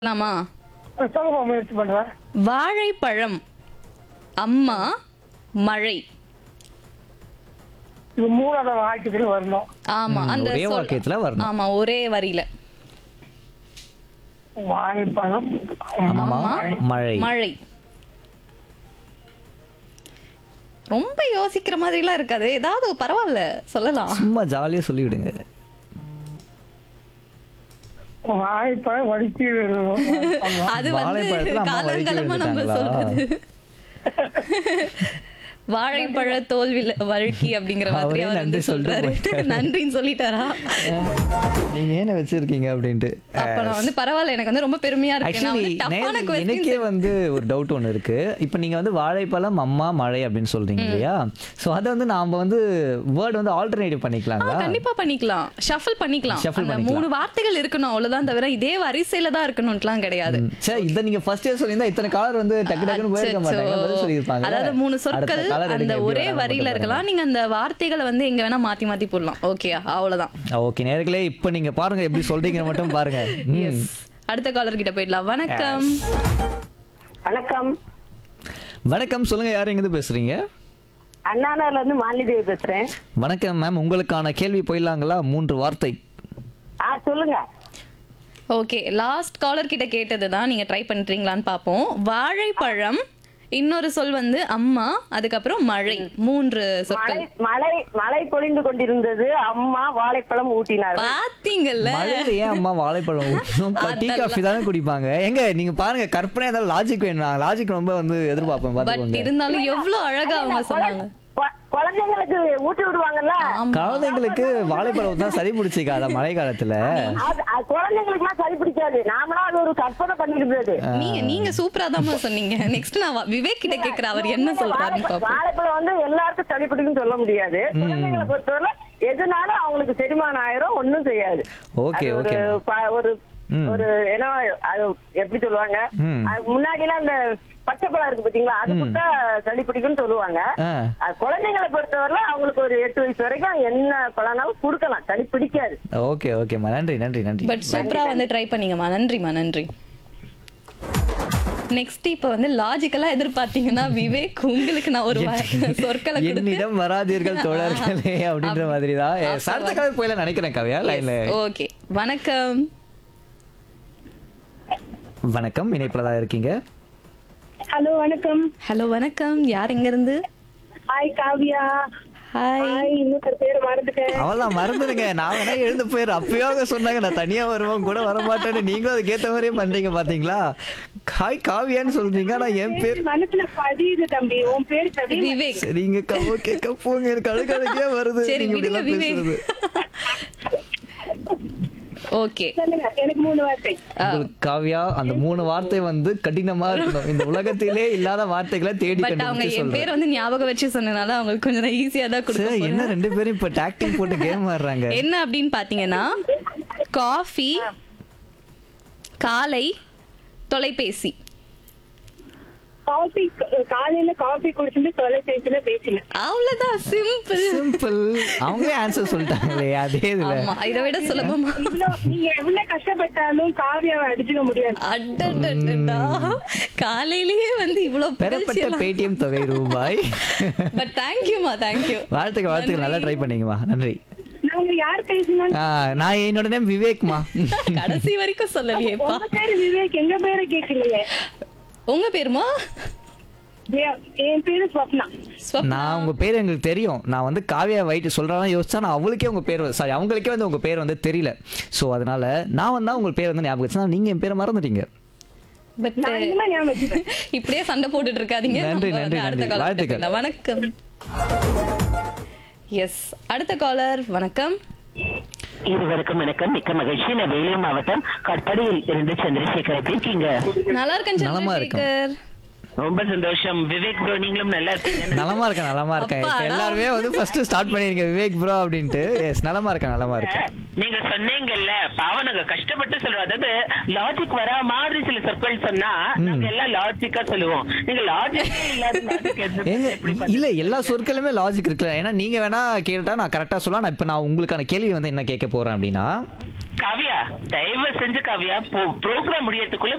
ஆமா சொல்லுங்க முயற்சி பண்றேன் வாழைப்பழம் அம்மா மழை இது மூணாவது வாக்கியத்துல வரணும் ஆமா ம், அந்த ஒரே சொல்- வாக்கியத்துல வரணும். ஆமா ஒரே வரியில வாழைப்பழம் அம்மா மழை மழை ரொம்ப யோசிக்கிற மாதிரிலாம் இருக்காது ஏதாவது பரவாயில்ல சொல்லலாம் சும்மா ஜாலியா சொல்லி விடுங்க வாழைப்பழம் வடிச்சு அது வந்து வாழைப்பழத்துல அம்மா வழுக்கி காலங்காலமா நம்ம விழுந்துட்டாங்களா? சொல்றது வாழைப்பழ தோல்வில வழுக்கி அப்படிங்கிற மாதிரி அவரே அவர் வந்து நன்றி சொல்லிட்டு சொல்றாரு போயிட்டாரு. நன்றின்னு சொல்லிட்டாரா நீங்க ஏன வச்சிருக்கீங்க அப்படின்ட்டு அப்ப நான் வந்து பரவாயில்ல எனக்கு வந்து ரொம்ப பெருமையா இருக்கு நான் ஆக்சுவலி வந்து டஃப்பான எனக்கே கொஸ்டின் வந்து ஒரு டவுட் ஒன்று இருக்கு இப்போ நீங்க வந்து வாழைப்பழம் அம்மா மழை அப்படின்னு சொல்றீங்க இல்லையா ஸோ அதை வந்து நாம வந்து வேர்ட் வந்து ஆல்டர்னேட்டிவ் பண்ணிக்கலாங்களா கண்டிப்பா பண்ணிக்கலாம் ஷஃபிள் பண்ணிக்கலாம் Shuffle அந்த பண்ணிக்கலாம். மூணு வார்த்தைகள் இருக்கணும் அவ்வளவுதான் தவிர இதே வரிசையில தான் இருக்கணும்ட்டுலாம் கிடையாது சரி இதை நீங்க ஃபர்ஸ்ட் இயர் சொல்லியிருந்தா இத்தனை காலர் வந்து டக்கு டக்குன்னு போயிருக்க மாட்டாங்க பதில் அச்சச்சோ. சொல்லியிருப்பாங்க அதாவது மூணு சொற்கள் அடுத்த caller அந்த எடுங்க, எப்படி ஒரே வராங்க வரியில மட்டும் இருக்கலாம் நீங்க அந்த வார்த்தைகளை வந்து எங்க வேணா மாத்தி மாத்தி போடலாம் ஓகே அவ்வளவுதான் ஓகே நேர்களே இப்போ நீங்க பாருங்க எப்படி சொல்றீங்க மட்டும் பாருங்க ம். எஸ் அடுத்த காலர் கிட்ட போயிடலாம் வணக்கம் வணக்கம் வணக்கம் சொல்லுங்க யார் எங்கிருந்து பேசுறீங்க அண்ணாநகர்ல இருந்து மாலிதேவி பேசுறேன் வணக்கம் மேம் உங்களுக்கான கேள்வி போயிடலாங்களா மூன்று வார்த்தை ஆ சொல்லுங்க ஓகே லாஸ்ட் காலர் கிட்ட கேட்டது தான் நீங்க ட்ரை பண்றீங்களான்னு பாப்போம் வாழைப்பழம் இன்னொரு சொல் வந்து அம்மா அதுக்கப்புறம் மழை மூன்று மழை சொற்கள் மழை மழை பொழிந்து கொண்டிருந்தது அம்மா வாழைப்பழம் ஊட்டினார் பாத்தீங்கல்ல மழையில ஏன் அம்மா வாழைப்பழம் ஊற்றணும் டீ காஃபி தானே குடிப்பாங்க எங்க நீங்க பாருங்க கற்பனை ஏதாவது லாஜிக் வேணும் லாஜிக் ரொம்ப வந்து எதிர்பார்ப்பேன் பட் பாத்துக்கோங்க இருந்தாலும் எவ்வளவு அழகா அவங்க சொன்னாங்க கொ- குழந்தைங்களுக்கு ஊட்டி விடுவாங்கல்ல ஆமா. குழந்தைங்களுக்கு வாழைப்பழம் தான் சரி பிடிச்சிக்காத மழை காலத்துல அது அது குழந்தைங்களுக்கு எல்லாம் சரி பிடிக்காது நாமளும் அது ஒரு கற்பனை பண்ணிருந்தது நீங்க நீங்க சூப்பரா தான் சொன்னீங்க நெக்ஸ்ட் நான் வா- விவேக் கிட்ட கேக்குறேன் அவர் என்ன சொல்றாருன்னு பாப்போம் வாழைப்பழம் வந்து எல்லாருக்கும் சளி பிடிக்கும்னு சொல்ல முடியாது குழந்தைங்களை பொறுத்தவரை எதுனாலும் அவங்களுக்கு செரிமானம் ஆயிரும் ஒண்ணும் செய்யாது ஓகே அது ஒரு ஓகே ப- ஒரு ம். ஒரு ஏன்னா அது எப்படி சொல்லுவாங்க ம். அது முன்னாடி எல்லாம் இந்த பச்சை பழம் இருக்கு பாத்தீங்களா அது கொடுத்தா சளி பிடிக்கும்னு சொல்லுவாங்க ஆ அது குழந்தைங்களை பொறுத்தவரை அவங்களுக்கு ஒரு எட்டு வயசு வரைக்கும் என்ன பழம்னாலும் கொடுக்கலாம் சளி பிடிக்காது ஓகே ஓகேம்மா நன்றி நன்றி நன்றி பட் சூப்பரா வந்து ட்ரை பண்ணீங்கம்மா நன்றிம்மா நன்றி நெக்ஸ்ட் இப்ப வந்து லாஜிக்கலா எதிர்பார்த்தீங்கன்னா விவேக் உங்களுக்கு நான் ஒரு வா- சொற்களை கொடுத்து என்னிடம் வராதீர்கள் தோழர்களே அப்படின்ற மாதிரி தான் அடுத்த காலம் போயில நினைக்கிறேன் கவியா லைன்ல ஓகே வணக்கம் வணக்கம் இணைப்புல தான் இருக்கீங்க ஹலோ வணக்கம் ஹலோ வணக்கம் யார் எங்க இருந்து ஹாய் காவியா ஹாய் ஹாய் இன்னொரு பேர் மறந்துட்டேன் அவெல்லாம் மறந்துடுங்க நான் வேணா எழுந்து போயிரு அப்பயோ அவங்க சொன்னாங்க நான் தனியா வருவேன் கூட வர மாட்டேன்னு நீங்களும் அதுக்கு ஏத்த மாதிரியே பண்றீங்க பாத்தீங்களா காய் காவியான்னு சொல்றீங்க ஆனா என் பேர் மனசுல பதியுது தம்பி உன் பேர் சரி விவேக் சரிங்க கவோ கேட்க போங்க எனக்கு அழுகழுக்கே வருது சரி நீங்க விடுங்க இப்படிலாம் விவேக் பேசுறது ஓகே சொல்லுங்க எனக்கு மூணு வார்த்தை உங்களுக்கு காவியா அந்த மூணு வார்த்தை வந்து கடினமா இருக்கணும் இந்த உலகத்திலே இல்லாத வார்த்தைகளை தேடி பட் அவங்க கண்டுபிடிச்சு என் சொல்றேன் பேர் வந்து ஞாபகம் வச்சு சொன்னனால அவங்களுக்கு கொஞ்சம் ஈஸியா தான் கொடுக்க சரி, என்ன போறேன். ரெண்டு பேரும் இப்ப டாக்டிங் போட்டு கேம் ஆடுறாங்க என்ன அப்படின்னு பாத்தீங்கன்னா காஃபி காலை தொலைபேசி காஃபி காலையில காஃபி குடிச்சிட்டு தொலைபேசியில பேசினேன் அவ்வளவுதான் சிம்பிள் சிம்பிள் அவங்களே ஆன்சர் சொல்லிட்டாங்களே அதே இதுல ஆமா இதை விட சுலபமா இவ்வளவு நீங்க எவ்வளவு கஷ்டப்பட்டாலும் காவியாவை அடிச்சுக்க முடியாது அடடடடா. காலையிலேயே வந்து இவ்வளவு பெறப்பட்ட பேடிஎம் தொகை ரூபாய் பட் தேங்க்யூமா தேங்க்யூ வாழ்த்துக்கள் வாழ்த்துக்கள் நல்லா ட்ரை பண்ணீங்கம்மா நன்றி நாங்க யார் பேசினோம் ஆ, நான் என்னோட நேம் விவேக்மா கடைசி வரைக்கும் சொல்லலையேப்பா உங்க பேரு விவேக் எங்க பேரை கேட்கலையே உங்க பேருமா என் என் பேரு ஸ்வப்னா ஸ்வப்னா. நான் உங்க பேர் எங்களுக்கு தெரியும் நான் வந்து காவியா வைட்டு சொல்றான்னு யோசிச்சா நான் அவளுக்கே உங்க பேர் சாரி அவங்களுக்கே வந்து உங்க பேர் வந்து தெரியல சோ அதனால நான் வந்தா உங்க பேர் வந்து ஞாபகம் வச்சு நீங்க என் பேரை மறந்துட்டீங்க பட் நான் இனிமே ஞாபகம் வச்சுப்பேன். இப்படியே சண்டை போட்டுட்டு இருக்காதீங்க நன்றி, நம்ம வந்து நன்றி, அடுத்த நன்றி. காலர் வாழ்த்துக்கள். வணக்கம் எஸ் அடுத்த காலர் வணக்கம் இருவருக்கும் வணக்கம் மிக்க மகிழ்ச்சி நான் வேலூர் மாவட்டம் கட்படியில் இருந்து சந்திரசேகர் எப்படி இருக்கீங்க நல்லா இருக்கேன் நலமா இருக்கேன். சந்திரசேகர் ரொம்ப சந்தோஷம் விவேக் ப்ரோ நீங்களும் நல்லா இருக்கீங்க நலமா இருக்கேன் நலமா இருக்கேன் இப்ப அப்பாடா. எல்லாருமே வந்து ஃபர்ஸ்ட் ஸ்டார்ட் பண்ணிருங்க விவேக் ப்ரோ அப்படின்ட்டு எஸ் நலமா இருக்கேன் நலமா இருக்கேன் நீங்க சொன்னீங்கல்ல பாவம் நாங்க கஷ்டப்பட்டு சொல்றோம் அதாவது லாஜிக் வரா மாதிரி சில சொற்கள் சொன்னா நாங்க எல்லாம் லாஜிக்கா சொல்லுவோம் நீங்க லாஜிக்கே இல்லாத logic எது- ஏங்க எப்படி பண்ண- இல்ல எல்லா சொற்களுமே லாஜிக் இருக்குல்ல ஏன்னா நீங்க வேணா கேட்டா நான் கரெக்டா சொல்லலாம் நான் இப்ப நான் உங்களுக்கான கேள்வி வந்து என்ன கேட்க போறேன் அப்படின்னா காவியா தயவு செஞ்சு காவியா ப்ரோக்ராம் முடியறதுக்குள்ள